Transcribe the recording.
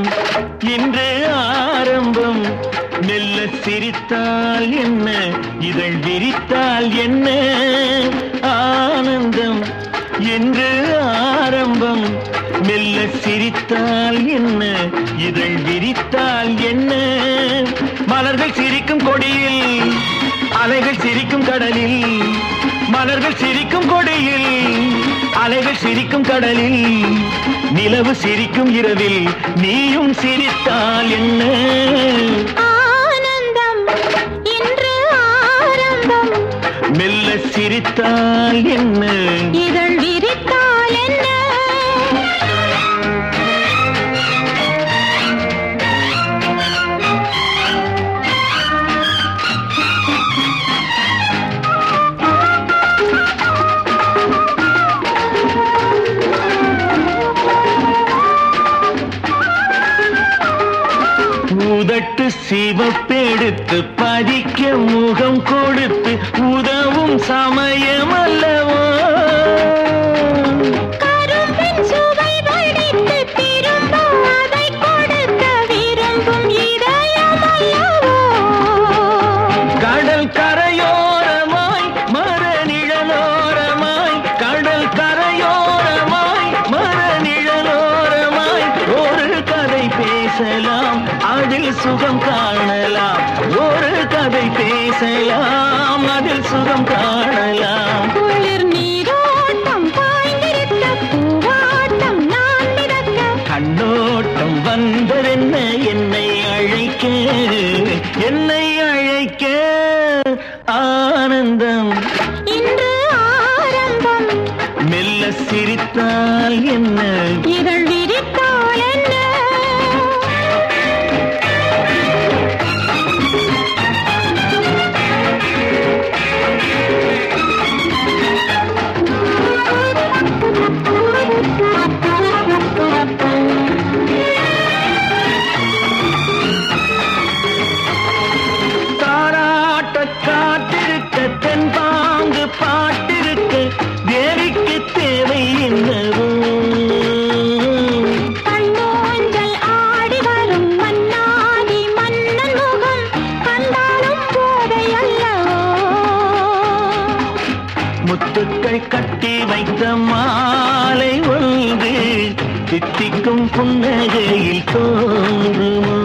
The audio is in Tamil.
இன்று ஆரம்பம் மெல்ல சிரித்தால் என்ன இதழ் விரித்தால் என்ன ஆனந்தம் என்று ஆரம்பம் மெல்ல சிரித்தால் என்ன இதழ் விரித்தால் என்ன மலர்கள் சிரிக்கும் கொடியில் அலைகள் சிரிக்கும் கடலில் மலர்கள் சிரிக்கும் கொடியில் அலைகள் சிரிக்கும் கடலில் நிலவு சிரிக்கும் இரவில் நீயும் சிரித்தால் என்ன ஆனந்தம் இன்று ஆரம்பம் மெல்ல சிரித்தால் என்ன இதழ் விரித்தால் என்ன உதட்டு சிவப்பெடுத்து பதிக்க முகம் கொடுத்து உதவும் சமயம் அல்லவோ கரும்பின் சுவை வடித்து திரும்ப அதை கொடுக்க விரும்பும் இதயம் அல்லவோ கடல் கரையோரமாய் மர நிழலோரமாய் கடல் கரையோரமாய் மர நிழலோரமாய் ஒரு கதை பேசலாம் அதில் சுகம் காணலாம் ஒரு கதை பேசலாம் அதில் சுகம் காணலாம் குளிர் நீரோட்டம் பாய்ந்திருக்க பூவாட்டம் நான் மிதக்க கண்ணோட்டம் வந்ததென்ன என்னை அழைக்க என்னை அழைக்க ஆனந்தம் இன்று ஆரம்பம் மெல்ல சிரித்தால் என்ன இதழ் விரித்தால் என்ன தாராட்ட காட்டிருக்க தென்பாங்கு பாட்டிருக்க தேவிக்கு தேவை என்னவோ கண்ணோஞ்சல் ஆடி வரும் மன்னாதி மன்னன் முகம் கண்டாலும் போதை அல்லவோ முத்துக்கள் கட்டி வைத்த மாலை ஒன்று தித்திக்கும் புன்னகையில் தோன்றுமோ